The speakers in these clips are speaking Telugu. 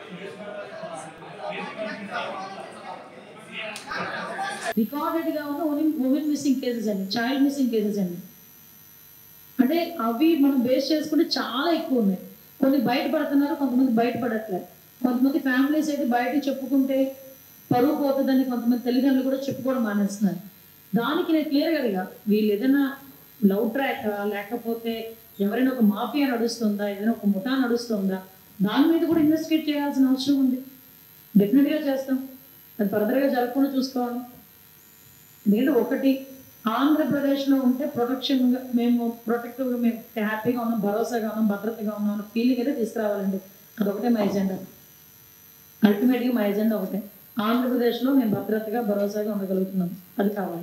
రికార్డెడ్ గా ఉన్న ఉమెన్ ఉమెన్ మిస్సింగ్ కేసెస్ అండి చైల్డ్ మిస్సింగ్ కేసెస్ అండి అంటే అవి మనం బేస్ చేసుకుంటే చాలా ఎక్కువ ఉన్నాయి కొన్ని బయటపడుతున్నారు కొంతమంది బయటపడట్లేదు కొంతమంది ఫ్యామిలీస్ అయితే బయట చెప్పుకుంటే పరువు పోతుందని కొంతమంది తల్లిదండ్రులు కూడా చెప్పుకోవడం మానేస్తున్నారు దానికి నేను క్లియర్ కదా వీళ్ళు ఏదైనా లవ్ ట్రాక్ లేకపోతే ఎవరైనా ఒక మాఫియా నడుస్తుందా ఏదైనా ఒక ముఠా నడుస్తుందా దాని మీద కూడా ఇన్వెస్టిగేట్ చేయాల్సిన అవసరం ఉంది డెఫినెట్గా చేస్తాం అది ఫర్దర్గా జరగకుండా చూసుకోవాలి నేను ఒకటి ఆంధ్రప్రదేశ్లో ఉంటే ప్రొటెక్షన్గా మేము ప్రొటెక్టివ్గా మేము హ్యాపీగా ఉన్నాం భరోసాగా ఉన్నాం భద్రతగా ఉన్నాం అన్న ఫీలింగ్ అయితే తీసుకురావాలండి అదొకటే మా ఎజెండా అల్టిమేట్గా మా ఎజెండా ఒకటే ఆంధ్రప్రదేశ్లో మేము భద్రతగా భరోసాగా ఉండగలుగుతున్నాం అది కావాలి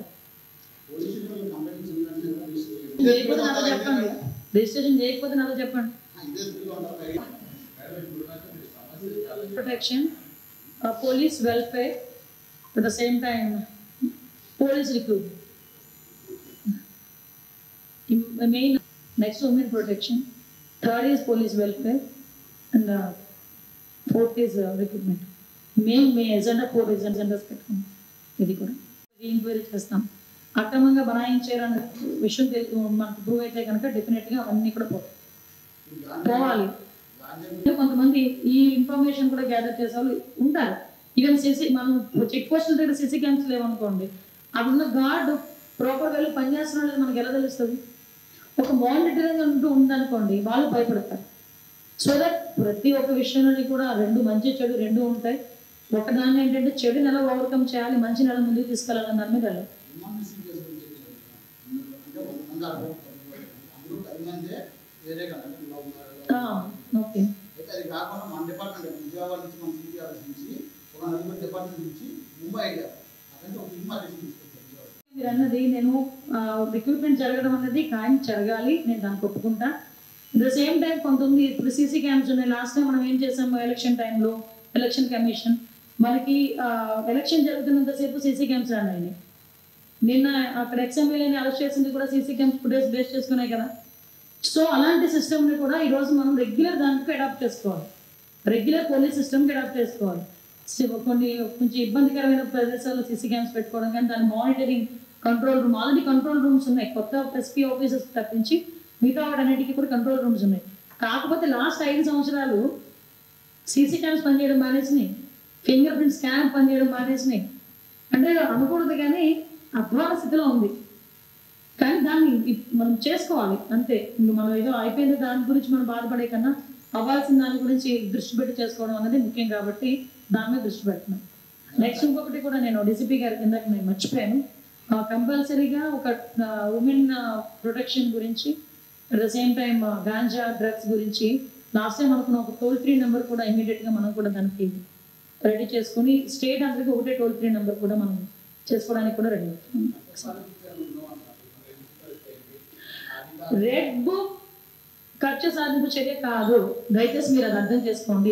చేయకపోతే నాతో చెప్పండి రిజిస్ట్రేషన్ చేయకపోతే నాతో చెప్పండి protection, uh, police welfare, at the same time, police recruit. Im- the main, next women protection, third is police welfare, and uh, fourth is uh, recruitment. Main మే ఎజెండా ఫోర్ ఎజెండాస్ పెట్టుకున్నాం ఇది కూడా ఎంక్వైరీ చేస్తాం అక్రమంగా బనాయించారన్న విషయం తెలి- మనకు ప్రూవ్ అయితే కనుక డెఫినెట్గా అవన్నీ కూడా పోతాయి పోవాలి కొంతమంది ఈ ఇన్ఫర్మేషన్ కూడా గ్యాదర్ చేసే వాళ్ళు ఉంటారు ఈవెన్ సిసి మనం చెక్ పోస్టుల దగ్గర సిసి క్యామ్స్ లేవనుకోండి అక్కడ ఉన్న గార్డ్ ప్రాపర్ వెళ్ళి పనిచేస్తున్న లేదు మనకి ఎలా తెలుస్తుంది ఒక మానిటరింగ్ అంటూ ఉందనుకోండి వాళ్ళు భయపడతారు సో దట్ ప్రతి ఒక్క విషయంలోని కూడా రెండు మంచి చెడు రెండు ఉంటాయి ఒకదాన్ని ఏంటంటే చెడుని ఎలా ఓవర్కమ్ చేయాలి మంచి నెల ముందుకు తీసుకెళ్ళాలని దాని మీద వెళ్ళాలి వేరే కదా ఆ, ఓకే అయితే అది కాకుండా మన డిపార్ట్మెంట్ విజయవాడ నుంచి మన సిటీ ఆఫీస్ నుంచి ఒక నలుగురు డిపార్ట్మెంట్ నుంచి ముంబై వెళ్ళారు అక్కడి ఒక టీమ్ ఆఫీస్ తీసుకొచ్చారు విజయవాడ మీరు అన్నది నేను రిక్రూట్మెంట్ జరగడం అనేది ఖాయం జరగాలి నేను దానికి ఒప్పుకుంటా అట్ ద సేమ్ టైం కొంతమంది ఇప్పుడు సీసీ క్యామ్స్ ఉన్నాయి లాస్ట్ టైం మనం ఏం చేసాము ఎలక్షన్ టైంలో ఎలక్షన్ కమిషన్ మనకి ఎలక్షన్ జరుగుతున్నంతసేపు సీసీ క్యామ్స్ రన్ అయినాయి నిన్న అక్కడ ఎక్స్ఎంఎల్ఏని అరెస్ట్ చేసింది కూడా సీసీ క్యామ్స్ ఫుటేజ్ బేస్ చేసుకున్నాయి కదా సో అలాంటి సిస్టమ్ని కూడా ఈరోజు మనం రెగ్యులర్ దానికి అడాప్ట్ చేసుకోవాలి రెగ్యులర్ పోలీస్ సిస్టమ్కి అడాప్ట్ చేసుకోవాలి సో కొన్ని కొంచెం ఇబ్బందికరమైన ప్రదేశాల్లో సీసీ క్యామ్స్ పెట్టుకోవడం కానీ దాని monitoring control room already control rooms ఉన్నాయి కొత్త ఎస్పీ ఆఫీసర్స్ తప్పించి మిగతా వాటన్నిటికీ కూడా కంట్రోల్ రూమ్స్ ఉన్నాయి కాకపోతే లాస్ట్ ఐదు సంవత్సరాలు సీసీ క్యామ్స్ పనిచేయడం మానేసినాయి ఫింగర్ ప్రింట్ స్కాన్ పనిచేయడం మానేసినాయి అంటే అనకూడదు కానీ అధ్వాన స్థితిలో ఉంది కానీ దాన్ని ఇప్- మనం చేసుకోవాలి అంతే ఇంక మనం ఏదో అయిపోయింది దాని గురించి మనం బాధపడే కన్నా అవ్వాల్సిన దాని గురించి దృష్టి పెట్టి చేసుకోవడం అనేది ముఖ్యం కాబట్టి దాని మీద దృష్టి పెడుతున్నాం నెక్స్ట్ ఇంకొకటి కూడా నేను డీసీపీ గారి కింద నేను మర్చిపోయాను కంపల్సరీగా ఒక ఉమెన్ ప్రొటెక్షన్ గురించి at the same time ganja drugs గురించి లాస్ట్ టైం అనుకున్న ఒక టోల్ ఫ్రీ నెంబర్ కూడా ఇమీడియట్గా మనం కూడా దానికి రెడీ చేసుకుని స్టేట్ అందరికీ ఒకటే టోల్ ఫ్రీ నెంబర్ కూడా మనం చేసుకోవడానికి కూడా రెడీ అవుతున్నాం రెడ్ బుక్ ఖర్చు సాధింపు చర్య కాదు దయచేసి మీరు అది అర్థం చేసుకోండి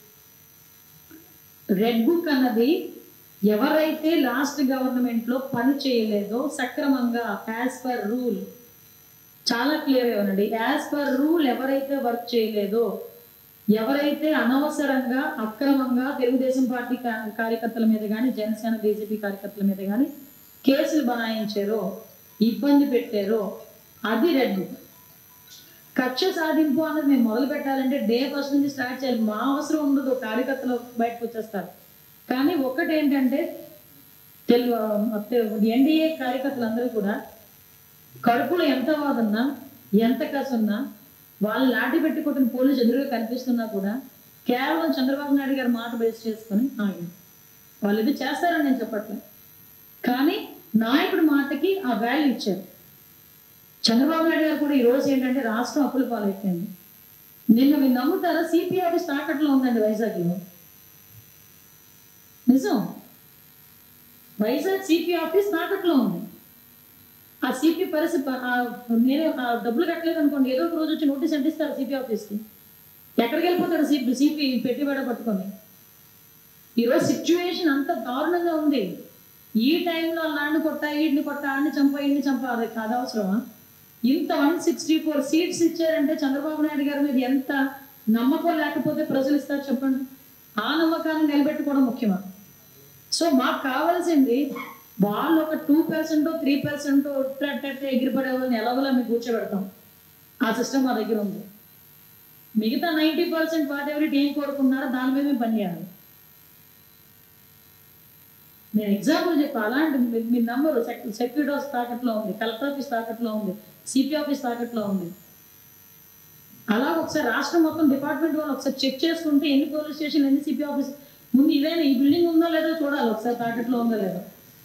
రెడ్ బుక్ అన్నది ఎవరైతే లాస్ట్ గవర్నమెంట్ లో పని చేయలేదో సక్రమంగా యాజ్ పర్ రూల్ చాలా క్లియర్ ఇవ్వనండి యాజ్ పర్ రూల్ ఎవరైతే వర్క్ చేయలేదో ఎవరైతే అనవసరంగా అక్రమంగా తెలుగుదేశం పార్టీ కా- కార్యకర్తల మీద కానీ జనసేన బీజేపీ కార్యకర్తల మీద కానీ కేసులు బనాయించారో ఇబ్బంది పెట్టారో అది రెడ్ బుక్ కక్ష సాధింపు అన్నది మేము మొదలు పెట్టాలంటే డే ఫస్ట్ నుంచి స్టార్ట్ చేయాలి మా అవసరం ఉండదు కార్యకర్తలు బయటకు వచ్చేస్తారు కానీ ఒకటి ఏంటంటే తెలుగు ఎన్డీఏ కార్యకర్తలందరూ కూడా కడుపులో ఎంత వాదున్నా ఎంత కసున్నా వాళ్ళు లాఠీ పెట్టి కొట్టిన పోలీసు ఎదురుగా కనిపిస్తున్నా కూడా కేవలం చంద్రబాబు నాయుడు గారి మాట బేస్ చేసుకొని ఆగింది వాళ్ళు ఇది చేస్తారని నేను చెప్పట్లేదు కానీ నాయకుడి మాటకి ఆ వాల్యూ ఇచ్చారు చంద్రబాబు నాయుడు గారు కూడా ఈ రోజు ఏంటంటే రాష్ట్రం అప్పుల పాలైపోయింది నిన్న మీరు నమ్ముతారా సిపి ఆఫీస్ తాకట్లో ఉందండి వైజాగ్లో నిజం వైజాగ్ సిపి ఆఫీస్ తాకట్లో ఉంది ఆ సిపి పరిస్థితి ప- ఆ నేను ఆ డబ్బులు కట్టలేదు అనుకోండి ఏదో ఒక రోజు వచ్చి నోటీస్ అంటిస్తారు సిపి ఆఫీస్కి ఎక్కడికి వెళ్ళిపోతాడు సిపి సిపి పెట్టుబడి పట్టుకొని ఈరోజు సిచ్యువేషన్ అంత దారుణంగా ఉంది ఈ టైంలో అలాంటి కొట్ట ఈడిని కొట్ట ఆడిని చంప ఈడిని చంప అది కాదు అవసరమా ఇంత వన్ సిక్స్టీ ఫోర్ సీట్స్ ఇచ్చారంటే చంద్రబాబు నాయుడు గారి మీద ఎంత నమ్మకం లేకపోతే ప్రజలు ఇస్తారు చెప్పండి ఆ నమ్మకాన్ని నిలబెట్టుకోవడం ముఖ్యమా సో మాకు కావాల్సింది వాళ్ళు ఒక టూ పర్సెంట్ త్రీ పర్సెంట్ ఎగిరిపడే వాళ్ళని ఎలాగోలా మేము కూర్చోబెడతాం ఆ సిస్టమ్ మా దగ్గర ఉంది మిగతా నైంటీ పర్సెంట్ వాట్ ఎవరి ఏం కోరుకున్నారో దాని మీద మేము పనిచేయాలి నేను ఎగ్జాంపుల్ చెప్పా అలాంటి మీ- మీ నంబరు సెక్యూరిటీ ఆఫీస్ తాకట్లో ఉంది కలెక్టర్ ఆఫీస్ తాకట్లో ఉంది సిపి ఆఫీస్ తాకట్లో ఉంది అలా ఒకసారి రాష్ట్రం మొత్తం డిపార్ట్మెంట్ వాళ్ళు ఒకసారి చెక్ చేసుకుంటే ఎన్ని పోలీస్ స్టేషన్ ఎన్ని సిపి ఆఫీస్ ముందు ఇదేనా ఈ బిల్డింగ్ ఉందో లేదో చూడాలి ఒకసారి తాకట్లో ఉందో లేదో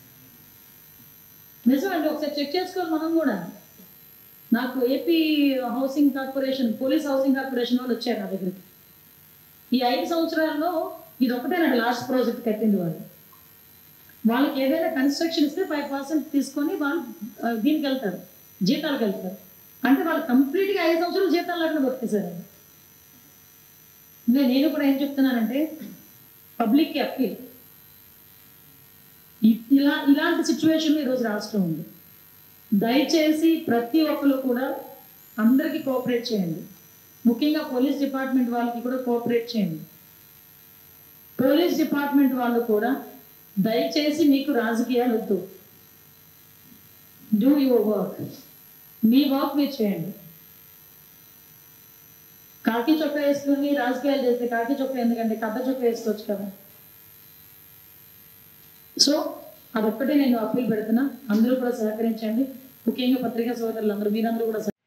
నిజమండి ఒకసారి చెక్ చేసుకోవాలి మనం కూడా నాకు AP housing corporation police housing corporation వాళ్ళు వచ్చారు నా దగ్గరికి ఈ ఐదు సంవత్సరాల్లో ఇది ఒకటేనండి లాస్ట్ ప్రాజెక్ట్ కట్టింది వాళ్ళు వాళ్ళకి ఏదైనా కన్స్ట్రక్షన్ ఇస్తే ఫైవ్ పర్సెంట్ తీసుకొని వాళ్ళు ఆ, దీనికి వెళ్తారు జీతాలకు వెళ్తారు అంటే వాళ్ళు కంప్లీట్గా ఐదు సంవత్సరాలు జీతాలు లేకుండా బతికేశారు ఇంకా నేను కూడా ఏం చెప్తున్నానంటే పబ్లిక్కి అప్పీల్ ఇ- ఇలా ఇలాంటి సిచ్యువేషన్లో ఈరోజు రాష్ట్రం ఉంది దయచేసి ప్రతి ఒక్కరు కూడా అందరికీ కోఆపరేట్ చేయండి ముఖ్యంగా పోలీస్ డిపార్ట్మెంట్ వాళ్ళకి కూడా కోఆపరేట్ చేయండి పోలీస్ డిపార్ట్మెంట్ వాళ్ళు కూడా దయచేసి మీకు రాజకీయాలు వద్దు డూ యువర్ వర్క్ మీ వర్క్ మీరు చేయండి కాకి చొక్కా వేసుకుని రాజకీయాలు చేస్తే కాకి చొక్కా ఎందుకంటే కథ చొక్కా వేసుకోవచ్చు కదా సో అదొక్కటే నేను అప్పీల్ పెడుతున్నా అందరూ కూడా సహకరించండి ముఖ్యంగా పత్రికా సోదరులు అందరూ మీరందరూ కూడా